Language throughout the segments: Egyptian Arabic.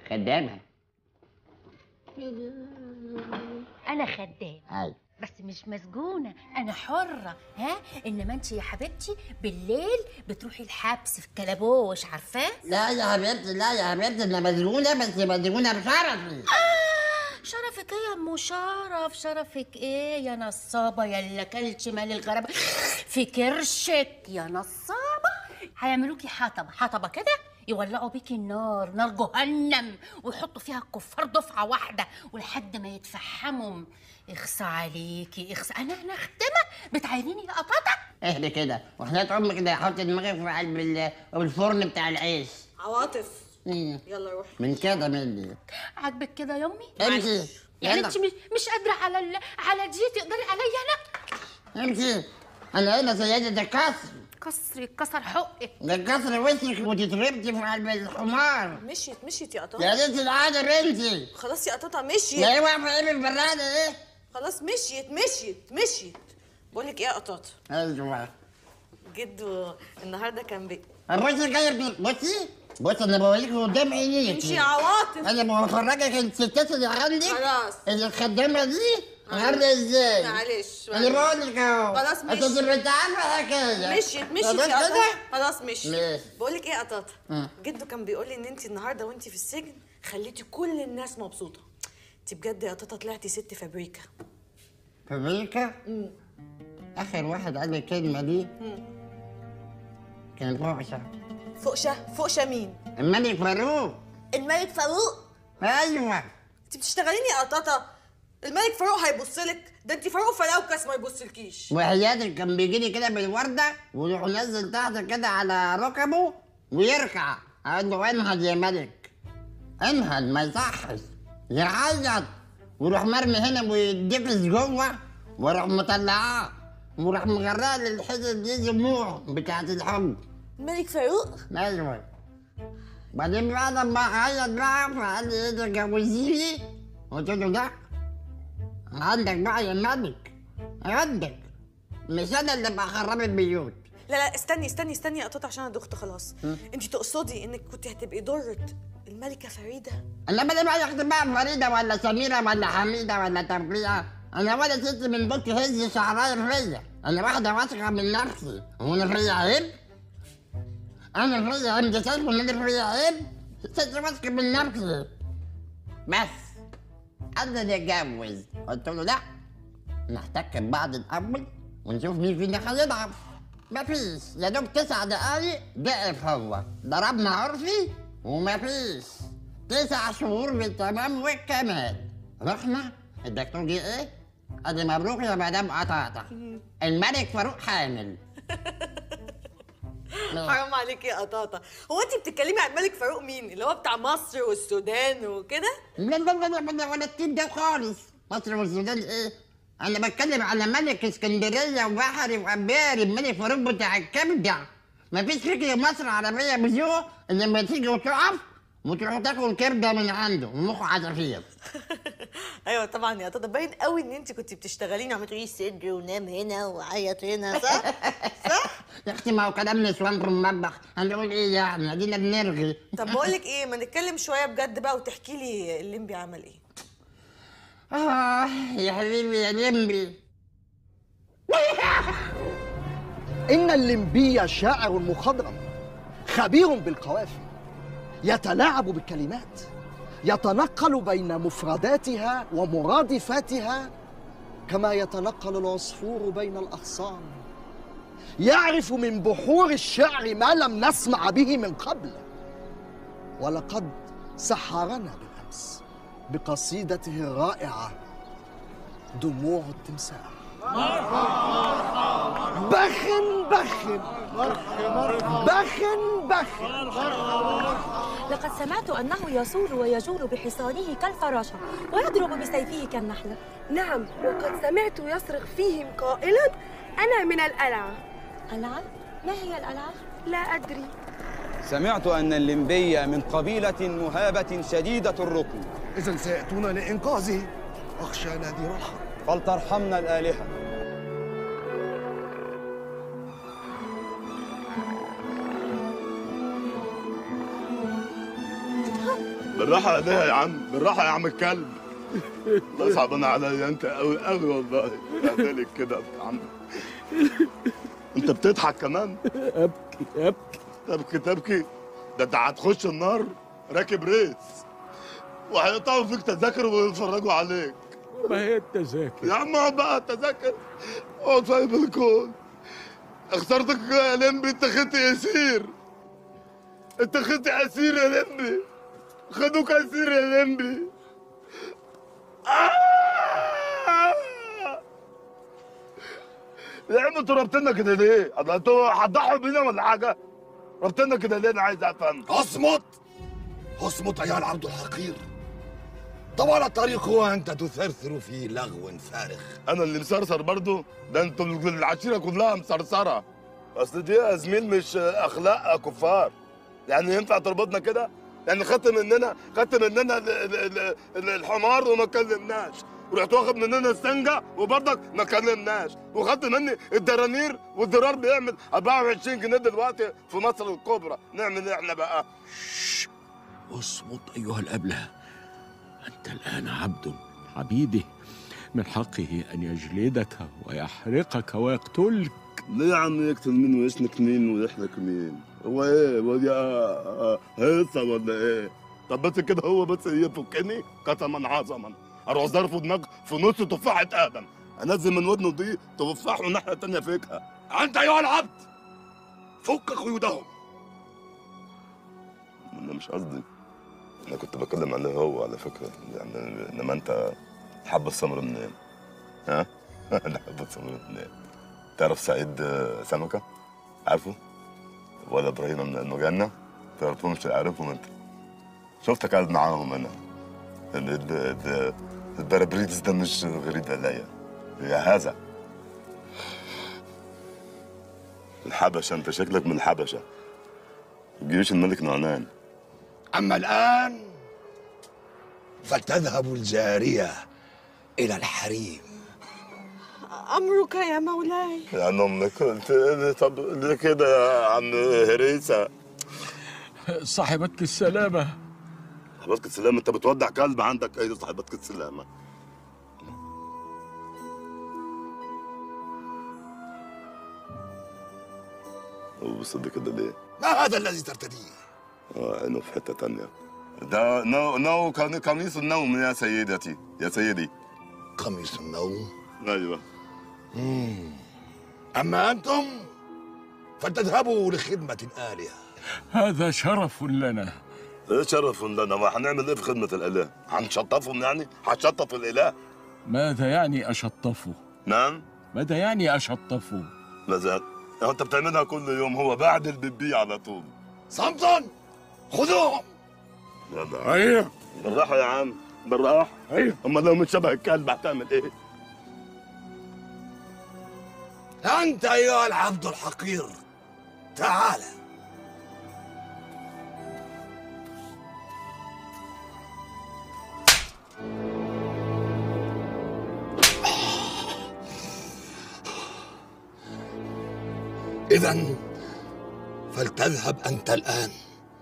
خدامه انا خدام ايوه بس مش مسجونة أنا حرة ها إنما أنت يا حبيبتي بالليل بتروحي الحبس في الكلبوش عارفاه؟ لا يا حبيبتي لا يا حبيبتي انا مسجونه بس مسجونه بشرفي شرفك ايه يا ام شرف شرفك ايه يا نصابه يا اللي اكلت مال الغرابه في كرشك يا نصابه هيعملوكي حطبه حطبه كده يولعوا بيكي النار نار جهنم ويحطوا فيها الكفار دفعه واحده ولحد ما يتفحموا اخصى عليكي اخصى انا انا خدمه بتعينيني يا قطاطه اهدي كده وحياة امك كده حط دماغك في قلب ال- الفرن بتاع العيش عواطف مم. يلا روحي من كده مني عاجبك كده يا امي امشي يعني يلا. انت مش مش قادره على ال... على دي تقدري عليا انا امشي انا هنا سيدة الكسر كسري كسر حقك ده الكسر وشك وتتربتي في قلب الحمار مشيت مشيت يا قطاطة يا ريت العادة بنتي خلاص يا قطاطة مشيت يا ايه واقفة ايه بالبرادة ايه خلاص مشيت مشيت مشيت بقول لك ايه يا قطاطة ايوه جدو النهارده كان بي بصي جاي بصي بصي انا بوريك قدام امشي عينيكي يا عواطف انا بفرجك الستات اللي عندك خلاص. اللي الخدامة دي عاملة ازاي معلش انا بقول لك اهو خلاص انت ماشي. تبقى انت عارفة الحكاية مشيت مشيت خلاص يا قطاطة كده؟ خلاص مشيت ماشي. بقول لك ايه يا قطاطة مم. جدو كان بيقول لي ان انت النهارده وانت في السجن خليتي كل الناس مبسوطة انت بجد يا قطاطة طلعتي ست فابريكا فابريكا اخر واحد قال لي الكلمة دي كان فوقشة فوقشة فوقشة مين الملك فاروق الملك فاروق ايوه انت بتشتغليني يا قطاطة الملك فاروق هيبص لك ده انت فاروق فلوكس ما يبصلكيش وحياتك كان بيجي لي كده بالورده ويروح نزل تحت كده على ركبه ويركع اقول له انهض يا ملك انهض ما يصحش يعيط ويروح مرمي هنا ويدفس جوه واروح مطلعاه وراح مغرقه للحتت دي دموع بتاعت الحب الملك فاروق ايوه بعدين بقى لما عيط بقى فقال لي ايه تجوزيني قلت له لا عندك بقى يا ملك عندك مش انا اللي بخرب البيوت لا لا استني استني استني يا قطاطة عشان انا دخت خلاص انت تقصدي انك كنت هتبقي ضرة الملكة فريدة انا بدي بقى ياخد بقى فريده ولا سميره ولا حميده ولا تربيه انا ولا ست من بوك هز شعراير فيا انا واحده واثقه من نفسي هو انا فيا عيب؟ انا فيا عيب انت شايف ان انا فيا عيب؟ ست واثقه من نفسي بس انا نتجوز قلت له لا نحتك ببعض الاول ونشوف مين فينا هيضعف مفيش يا دوب تسع دقايق ضعف هو ضربنا عرفي ومفيش تسع شهور بالتمام والكمال رحنا الدكتور جه ايه؟ قال لي مبروك يا مدام قطاطة الملك فاروق حامل حرام عليك يا قطاطة هو انت بتتكلمي عن الملك فاروق مين اللي هو بتاع مصر والسودان وكده لا لا لا لا لا ولا التيم ده خالص مصر والسودان ايه؟ انا بتكلم على ملك اسكندريه وبحري واباري الملك فاروق بتاع الكبده مفيش فكره مصر عربيه بذوق ان لما تيجي وتقف وتروح تاكل كبده من عنده ومخه عصافير ايوه طبعا يا قطاطة باين قوي ان انت كنت بتشتغليني عم تقولي صدر ونام هنا وعيط هنا صح؟ صح؟ يا اختي ما هو كلام نسوان في المطبخ هنقول ايه يعني ادينا بنرغي طب بقول لك ايه ما نتكلم شويه بجد بقى وتحكي لي الليمبي عمل ايه اه يا حبيبي يا لمبي إن الليمبي شاعر مخضرم خبير بالقوافي يتلاعب بالكلمات يتنقل بين مفرداتها ومرادفاتها كما يتنقل العصفور بين الأغصان يعرف من بحور الشعر ما لم نسمع به من قبل ولقد سحرنا بالأمس بقصيدته الرائعة دموع التمساح بخن بخن بخن بخن لقد سمعت أنه يصول ويجول بحصانه كالفراشة ويضرب بسيفه كالنحلة نعم وقد سمعت يصرخ فيهم قائلا أنا من القلعة العب ما هي الألعاب؟ لا أدري سمعت أن الليمبية من قبيلة مهابة شديدة الركن إذا سيأتون لإنقاذه أخشى نادر الحرب فلترحمنا الآلهة بالراحة عليها يا عم بالراحة يا عم الكلب الله صعبان عليا انت قوي قوي والله بعدلك كده يا عم انت بتضحك كمان ابكي ابكي تبكي تبكي ده انت هتخش النار راكب ريس وهيقطعوا فيك تذاكر ويتفرجوا عليك ما هي التذاكر يا عم اقعد بقى التذاكر اقعد فاهم الكون اخترتك يا لمبي انت خدت يسير انت خدت اسير يا لمبي خدوك اسير يا لمبي آه! يا عم انتوا رابطيننا كده ليه؟ الله انتوا هتضحوا بينا ولا حاجه؟ رابطيننا كده ليه؟ انا عايز افهم اصمت اصمت ايها العبد الحقير طوال الطريق وانت تثرثر في لغو فارغ انا اللي مسرسر برضو ده انتوا العشيره كلها مسرسره اصل دي يا زميل مش اخلاق كفار يعني ينفع تربطنا كده يعني خدت مننا خدت مننا ال- ال- ال- ال- الحمار وما كلمناش ورحت واخد مننا السنجة وبرضك ما كلمناش وخدت مني الدرانير والدرار بيعمل 24 جنيه دلوقتي في مصر الكبرى نعمل ايه احنا بقى اصمت ايها الابله انت الان عبد عبيده من حقه ان يجلدك ويحرقك ويقتلك ليه يا عم يقتل مين ويسلك مين ويحلك مين؟ هو ايه؟ هو دي آه، آه، هيصة ولا ايه؟ طب بس كده هو بس يفكني قسما عظما اروح ظرفه دماغ في نص تفاحة ادم انزل من ودنه دي تفاح والناحية التانية فيكها انت ايها العبد فك قيودهم انا مش قصدي انا كنت بتكلم عليه هو على فكرة يعني انما انت حب السمر منين؟ ها؟ انا حب السمر منين؟ تعرف سعيد آه، سمكة؟ عارفه؟ ولا ابراهيم من المجنة؟ تعرفهمش عارفهم انت شفتك قاعد معاهم انا ال- ال- ال- البرابريتس ده مش غريب عليا يا هذا الحبشة انت شكلك من الحبشة جيوش الملك نعنان اما الان فلتذهب الجاريه الى الحريم أمرك يا مولاي يعني امك قلت لي طب ليه كده يا عم هريسه صاحبتك السلامه صاحبتك السلامه انت بتودع كلب عندك ايه صاحبتك السلامه بص ده كده ليه؟ ما هذا الذي ترتديه اه عينه في حته تانية ده نو نو كان- قميص النوم يا سيدتي يا سيدي قميص النوم ايوه اما انتم فلتذهبوا لخدمه الالهه هذا شرف لنا ايه شرف لنا ما هنعمل ايه في خدمه الاله؟ هنشطفهم يعني؟ هنشطف الاله؟ ماذا يعني اشطفه نعم؟ ماذا يعني اشطفه لازال هو انت بتعملها كل يوم هو بعد البيبي على طول صمتا خذوهم يلا ايوه بالراحه يا عم بالراحه ايوه اما لو مش شبه الكلب هتعمل ايه؟ انت ايها العبد الحقير تعال اذا فلتذهب انت الان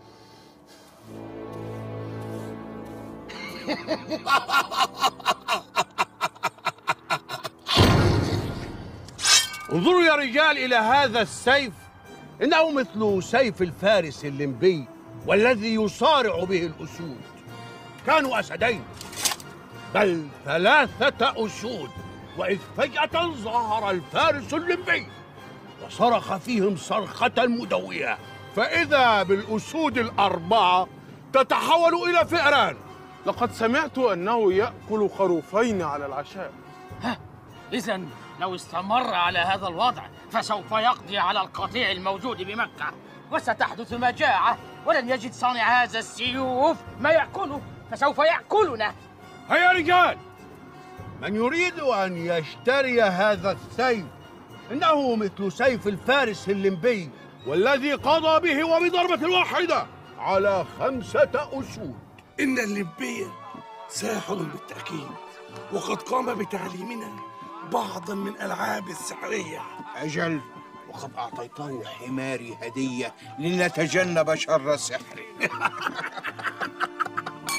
انظروا يا رجال إلى هذا السيف إنه مثل سيف الفارس الليمبي والذي يصارع به الأسود كانوا أسدين بل ثلاثة أسود وإذ فجأة ظهر الفارس الليمبي وصرخ فيهم صرخة مدوية فإذا بالأسود الأربعة تتحول إلى فئران لقد سمعت أنه يأكل خروفين على العشاء إذا لو استمر على هذا الوضع فسوف يقضي على القطيع الموجود بمكة وستحدث مجاعة ولن يجد صانع هذا السيوف ما يأكله فسوف يأكلنا هيا رجال من يريد أن يشتري هذا السيف إنه مثل سيف الفارس الليمبي والذي قضى به وبضربة واحدة على خمسة أسود إن الليمبية ساحر بالتأكيد وقد قام بتعليمنا بعضا من ألعاب السحرية أجل وقد أعطيته حماري هدية لنتجنب شر سحره